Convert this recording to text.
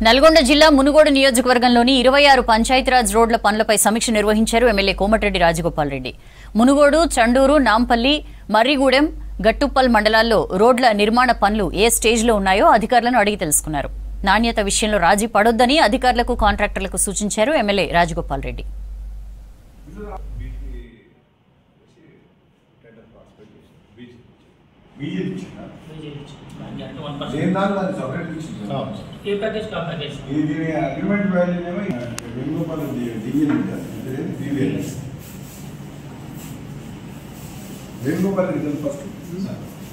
నల్గొండ జిల్లా మునుగోడు నియోజకవర్గంలోని ఇరవై ఆరు పంచాయతీరాజ్ రోడ్ల పనులపై సమీక్ష నిర్వహించారు ఎమ్మెల్యే కోమటిరెడ్డి రాజగోపాల్ రెడ్డి మునుగోడు చండూరు నాంపల్లి మర్రిగూడెం గట్టుప్పల్ మండలాల్లో రోడ్ల నిర్మాణ పనులు ఏ స్టేజ్లో ఉన్నాయో అధికారులను అడిగి తెలుసుకున్నారు నాణ్యత విషయంలో రాజీ పడొద్దని అధికారులకు కాంట్రాక్టర్లకు సూచించారు ఎమ్మెల్యే రాజగోపాల్ రెడ్డి బీజేపీ ఇచ్చిందా వన్ పర్సెంట్ దేని దాని దాన్ని సపరేట్ ఇచ్చిందా ఏ ప్యాకేజ్ కా ప్యాకేజ్ ఇది అగ్రిమెంట్ వాల్యూ ఏమో Venugopal DL BVL Venugopal result first